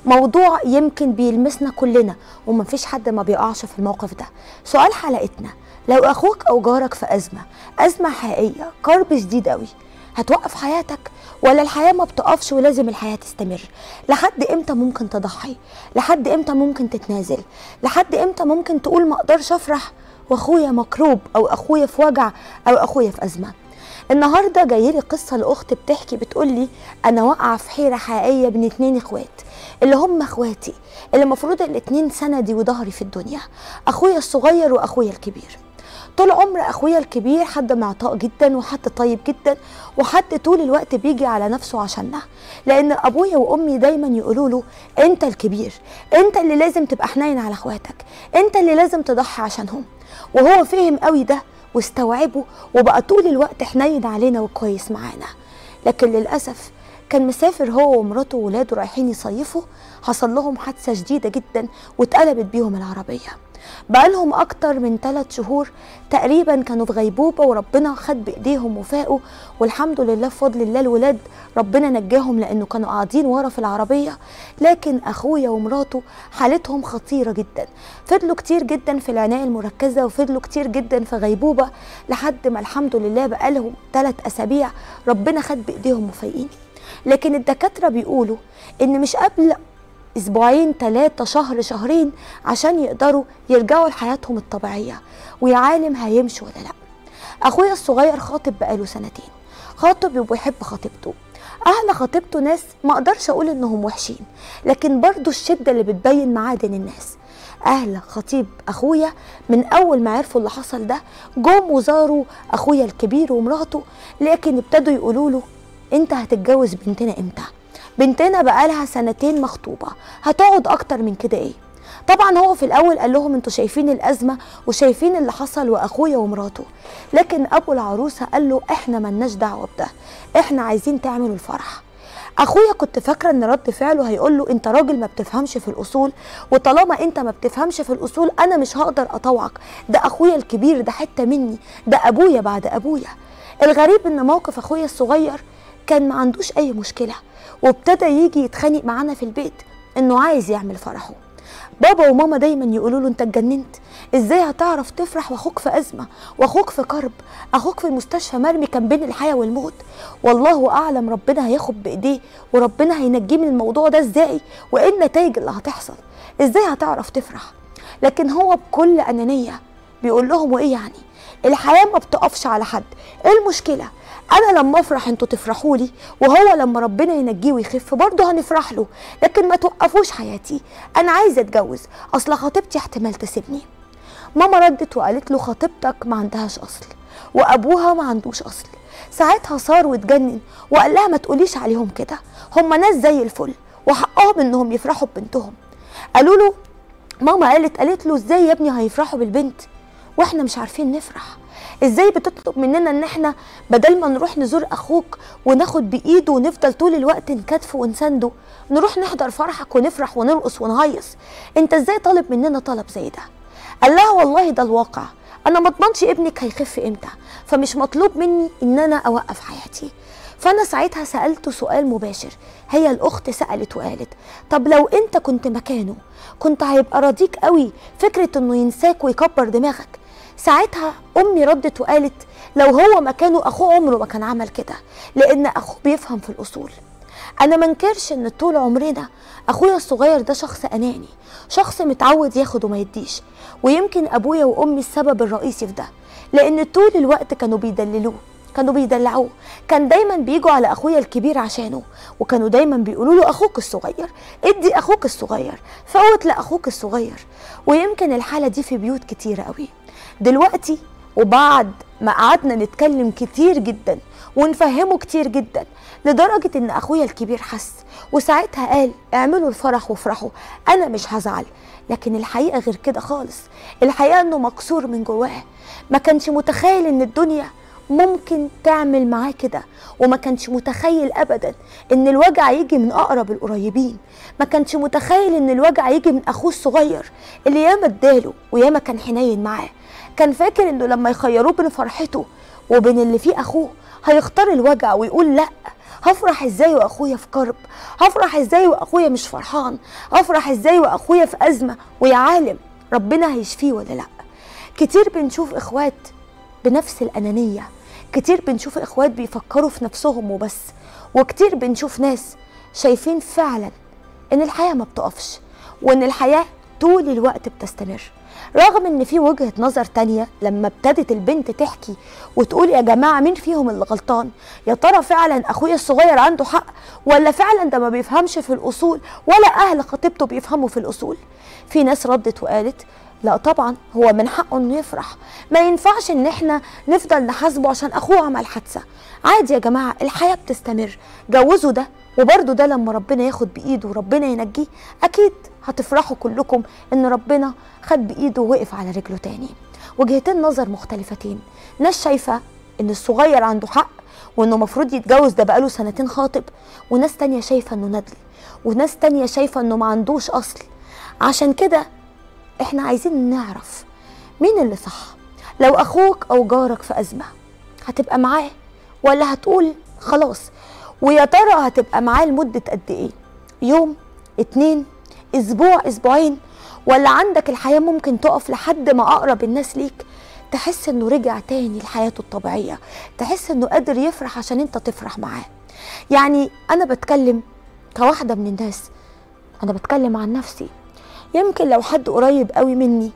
موضوع يمكن بيلمسنا كلنا ومفيش حد ما بيقعش في الموقف ده سؤال حلقتنا لو اخوك او جارك في ازمه ازمه حقيقيه كرب شديد قوي هتوقف حياتك ولا الحياه ما بتقفش ولازم الحياه تستمر لحد امتى ممكن تضحي لحد امتى ممكن تتنازل لحد امتى ممكن تقول ما اقدرش افرح واخويا مكروب او اخويا في وجع او اخويا في ازمه النهارده جاي لي قصه لاخت بتحكي بتقول لي انا واقعه في حيره حقيقيه بين اتنين اخوات اللي هم اخواتي اللي المفروض الاتنين سندي وظهري في الدنيا اخويا الصغير واخويا الكبير طول عمر اخويا الكبير حد معطاء جدا وحد طيب جدا وحد طول الوقت بيجي على نفسه عشاننا لان ابويا وامي دايما يقولوا له انت الكبير انت اللي لازم تبقى حنين على اخواتك انت اللي لازم تضحي عشانهم وهو فهم قوي ده واستوعبه وبقى طول الوقت حنين علينا وكويس معانا لكن للاسف كان مسافر هو ومراته وولاده رايحين يصيفوا حصل لهم حادثه شديده جدا واتقلبت بيهم العربيه بقالهم أكتر من ثلاث شهور تقريبا كانوا في غيبوبة وربنا خد بإيديهم وفاقوا والحمد لله بفضل الله الولاد ربنا نجاهم لأنه كانوا قاعدين ورا في العربية لكن أخويا ومراته حالتهم خطيرة جدا فضلوا كتير جدا في العناية المركزة وفضلوا كتير جدا في غيبوبة لحد ما الحمد لله بقالهم ثلاث أسابيع ربنا خد بإيديهم وفايقين لكن الدكاترة بيقولوا إن مش قبل اسبوعين ثلاثة شهر شهرين عشان يقدروا يرجعوا لحياتهم الطبيعية ويا عالم هيمشوا ولا لا اخويا الصغير خاطب بقاله سنتين خاطب وبيحب خطيبته اهل خطيبته ناس ما اقدرش اقول انهم وحشين لكن برضو الشدة اللي بتبين معادن الناس اهل خطيب اخويا من اول ما عرفوا اللي حصل ده جم وزاروا اخويا الكبير ومراته لكن ابتدوا يقولوا له انت هتتجوز بنتنا امتى بنتنا بقالها سنتين مخطوبة هتقعد أكتر من كده إيه طبعا هو في الأول قال لهم انتوا شايفين الأزمة وشايفين اللي حصل وأخويا ومراته لكن أبو العروسة قال له إحنا ملناش دعوة بده إحنا عايزين تعملوا الفرح اخويا كنت فاكره ان رد فعله هيقول له انت راجل ما بتفهمش في الاصول وطالما انت ما بتفهمش في الاصول انا مش هقدر اطوعك ده اخويا الكبير ده حته مني ده ابويا بعد ابويا الغريب ان موقف اخويا الصغير كان ما عندوش اي مشكله وابتدى يجي يتخانق معانا في البيت انه عايز يعمل فرحه بابا وماما دايما يقولوا له انت اتجننت ازاي هتعرف تفرح واخوك في ازمه واخوك في كرب اخوك في المستشفى مرمي كان بين الحياه والموت والله اعلم ربنا هياخد بايديه وربنا هينجيه من الموضوع ده ازاي وايه النتائج اللي هتحصل ازاي هتعرف تفرح لكن هو بكل انانيه بيقول لهم وايه يعني الحياه ما بتقفش على حد ايه المشكله انا لما افرح انتوا تفرحوا لي وهو لما ربنا ينجيه ويخف برضه هنفرح له لكن ما توقفوش حياتي انا عايزه اتجوز اصل خطيبتي احتمال تسيبني ماما ردت وقالت له خطيبتك ما عندهاش اصل وابوها ما عندوش اصل ساعتها صار واتجنن وقال لها ما تقوليش عليهم كده هم ناس زي الفل وحقهم انهم يفرحوا ببنتهم قالوا له ماما قالت قالت له ازاي يا ابني هيفرحوا بالبنت واحنا مش عارفين نفرح ازاي بتطلب مننا ان احنا بدل ما نروح نزور اخوك وناخد بايده ونفضل طول الوقت نكتفه ونسنده نروح نحضر فرحك ونفرح ونرقص ونهيص انت ازاي طالب مننا طلب زي ده قال لها والله ده الواقع انا ما اضمنش ابنك هيخف امتى فمش مطلوب مني ان انا اوقف حياتي فانا ساعتها سالته سؤال مباشر هي الاخت سالت وقالت طب لو انت كنت مكانه كنت هيبقى راضيك قوي فكره انه ينساك ويكبر دماغك ساعتها امي ردت وقالت لو هو مكانه اخوه عمره ما كان عمل كده لان اخوه بيفهم في الاصول انا منكرش ان طول عمرنا اخويا الصغير ده شخص اناني شخص متعود ياخد وما يديش ويمكن ابويا وامي السبب الرئيسي في ده لان طول الوقت كانوا بيدللوه كانوا بيدلعوه كان دايما بيجوا على اخويا الكبير عشانه وكانوا دايما بيقولوا له اخوك الصغير ادي اخوك الصغير فوت لاخوك الصغير ويمكن الحاله دي في بيوت كتيره قوي دلوقتي وبعد ما قعدنا نتكلم كتير جدا ونفهمه كتير جدا لدرجة ان اخويا الكبير حس وساعتها قال اعملوا الفرح وافرحوا انا مش هزعل لكن الحقيقة غير كده خالص الحقيقة انه مكسور من جواه ما كانش متخيل ان الدنيا ممكن تعمل معاه كده وما كانش متخيل ابدا ان الوجع يجي من اقرب القريبين ما كانش متخيل ان الوجع يجي من اخوه الصغير اللي ياما اداله وياما كان حنين معاه كان فاكر انه لما يخيروه بين فرحته وبين اللي فيه اخوه هيختار الوجع ويقول لا هفرح ازاي واخويا في كرب هفرح ازاي واخويا مش فرحان هفرح ازاي واخويا في ازمه ويا عالم ربنا هيشفيه ولا لا كتير بنشوف اخوات بنفس الانانيه كتير بنشوف اخوات بيفكروا في نفسهم وبس وكتير بنشوف ناس شايفين فعلا ان الحياه ما بتقفش وان الحياه طول الوقت بتستمر رغم ان في وجهه نظر تانية لما ابتدت البنت تحكي وتقول يا جماعه مين فيهم اللي غلطان يا ترى فعلا اخويا الصغير عنده حق ولا فعلا ده ما بيفهمش في الاصول ولا اهل خطيبته بيفهموا في الاصول في ناس ردت وقالت لا طبعا هو من حقه انه يفرح ما ينفعش ان احنا نفضل نحاسبه عشان اخوه عمل حادثه عادي يا جماعه الحياه بتستمر جوزوا ده وبرده ده لما ربنا ياخد بايده وربنا ينجيه اكيد هتفرحوا كلكم ان ربنا خد بايده ووقف على رجله تاني وجهتين نظر مختلفتين ناس شايفه ان الصغير عنده حق وانه المفروض يتجوز ده بقاله سنتين خاطب وناس تانية شايفه انه ندل وناس تانية شايفه انه ما عندوش اصل عشان كده احنا عايزين نعرف مين اللي صح لو اخوك او جارك في ازمه هتبقى معاه ولا هتقول خلاص ويا ترى هتبقى معاه لمده قد ايه يوم اتنين اسبوع اسبوعين ولا عندك الحياه ممكن تقف لحد ما اقرب الناس ليك تحس انه رجع تاني لحياته الطبيعيه تحس انه قادر يفرح عشان انت تفرح معاه يعني انا بتكلم كواحده من الناس انا بتكلم عن نفسي يمكن لو حد قريب قوي مني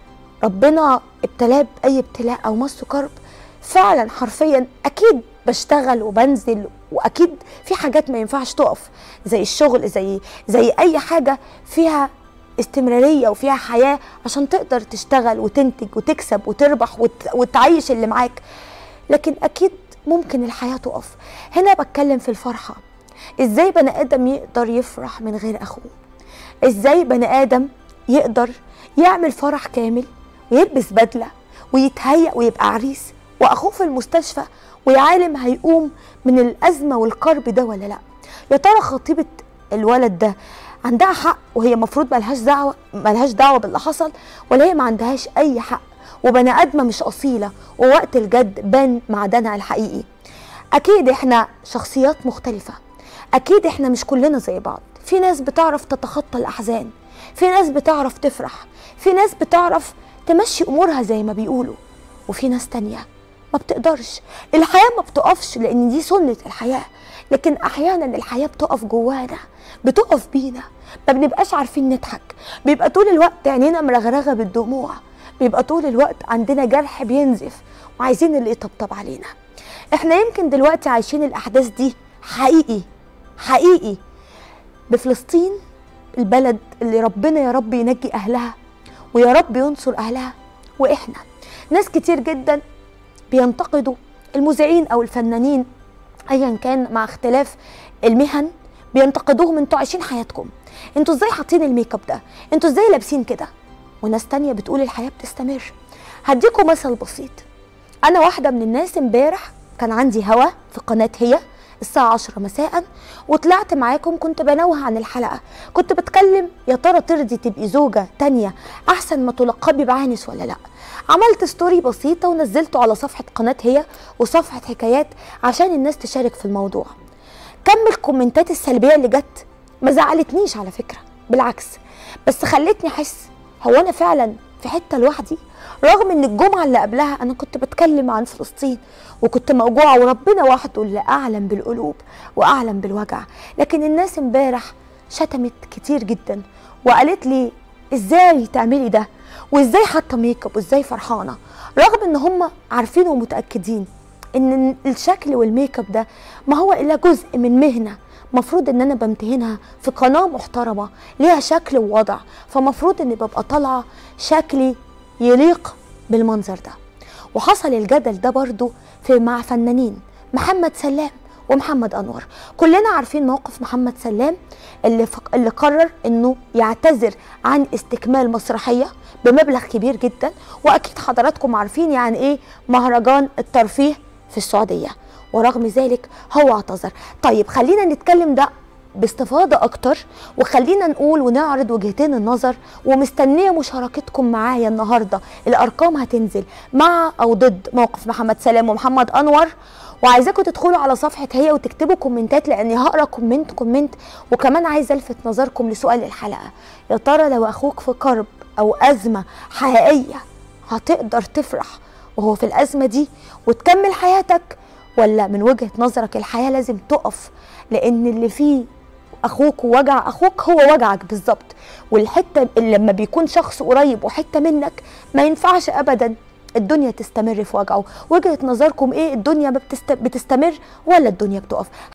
ربنا ابتلاه باي ابتلاء او مس كرب فعلا حرفيا اكيد بشتغل وبنزل واكيد في حاجات ما ينفعش تقف زي الشغل زي زي اي حاجه فيها استمراريه وفيها حياه عشان تقدر تشتغل وتنتج وتكسب وتربح وت... وتعيش اللي معاك لكن اكيد ممكن الحياه تقف هنا بتكلم في الفرحه ازاي بني ادم يقدر يفرح من غير اخوه ازاي بني ادم يقدر يعمل فرح كامل ويلبس بدله ويتهيأ ويبقى عريس واخوه في المستشفى ويا عالم هيقوم من الازمه والكرب ده ولا لا يا ترى خطيبه الولد ده عندها حق وهي المفروض ملهاش دعوه ملهاش دعوه باللي حصل ولا هي ما عندهاش اي حق وبني ادمه مش اصيله ووقت الجد بان معدنها الحقيقي اكيد احنا شخصيات مختلفه اكيد احنا مش كلنا زي بعض في ناس بتعرف تتخطى الاحزان في ناس بتعرف تفرح في ناس بتعرف تمشي امورها زي ما بيقولوا وفي ناس تانية ما بتقدرش الحياة ما بتقفش لان دي سنة الحياة لكن احيانا الحياة بتقف جوانا بتقف بينا ما بنبقاش عارفين نضحك بيبقى طول الوقت عينينا مرغرغة بالدموع بيبقى طول الوقت عندنا جرح بينزف وعايزين اللي يطبطب علينا احنا يمكن دلوقتي عايشين الاحداث دي حقيقي حقيقي بفلسطين البلد اللي ربنا يا رب ينجي اهلها ويا رب ينصر اهلها واحنا ناس كتير جدا بينتقدوا المذيعين او الفنانين ايا كان مع اختلاف المهن بينتقدوهم انتوا عايشين حياتكم انتوا ازاي حاطين الميك اب ده انتوا ازاي لابسين كده وناس تانية بتقول الحياة بتستمر هديكم مثل بسيط انا واحدة من الناس امبارح كان عندي هوا في قناة هي الساعة 10 مساء وطلعت معاكم كنت بنوه عن الحلقة كنت بتكلم يا ترى ترضي تبقي زوجة تانية أحسن ما تلقبي بعانس ولا لأ عملت ستوري بسيطة ونزلته على صفحة قناة هي وصفحة حكايات عشان الناس تشارك في الموضوع كم الكومنتات السلبية اللي جت ما زعلتنيش على فكرة بالعكس بس خلتني أحس هو أنا فعلا في حتة لوحدي رغم ان الجمعة اللي قبلها انا كنت بتكلم عن فلسطين وكنت موجوعة وربنا وحده اللي اعلم بالقلوب واعلم بالوجع لكن الناس امبارح شتمت كتير جدا وقالت لي ازاي تعملي ده وازاي حاطه ميك اب وازاي فرحانه رغم ان هم عارفين ومتاكدين ان الشكل والميك اب ده ما هو الا جزء من مهنه مفروض ان انا بمتهنها في قناه محترمه ليها شكل ووضع فمفروض اني ببقى طالعه شكلي يليق بالمنظر ده وحصل الجدل ده برضو في مع فنانين محمد سلام ومحمد انور كلنا عارفين موقف محمد سلام اللي فق... اللي قرر انه يعتذر عن استكمال مسرحيه بمبلغ كبير جدا واكيد حضراتكم عارفين يعني ايه مهرجان الترفيه في السعوديه ورغم ذلك هو اعتذر طيب خلينا نتكلم ده باستفاضه اكتر وخلينا نقول ونعرض وجهتين النظر ومستنيه مشاركتكم معايا النهارده الارقام هتنزل مع او ضد موقف محمد سلام ومحمد انور وعايزاكم تدخلوا على صفحه هي وتكتبوا كومنتات لاني هقرا كومنت كومنت وكمان عايزه الفت نظركم لسؤال الحلقه يا ترى لو اخوك في كرب او ازمه حقيقيه هتقدر تفرح وهو في الازمه دي وتكمل حياتك ولا من وجهه نظرك الحياه لازم تقف لان اللي فيه اخوك ووجع اخوك هو وجعك بالظبط والحته اللي لما بيكون شخص قريب وحته منك ما ينفعش ابدا الدنيا تستمر في وجعه وجهه نظركم ايه الدنيا بتست... بتستمر ولا الدنيا بتقف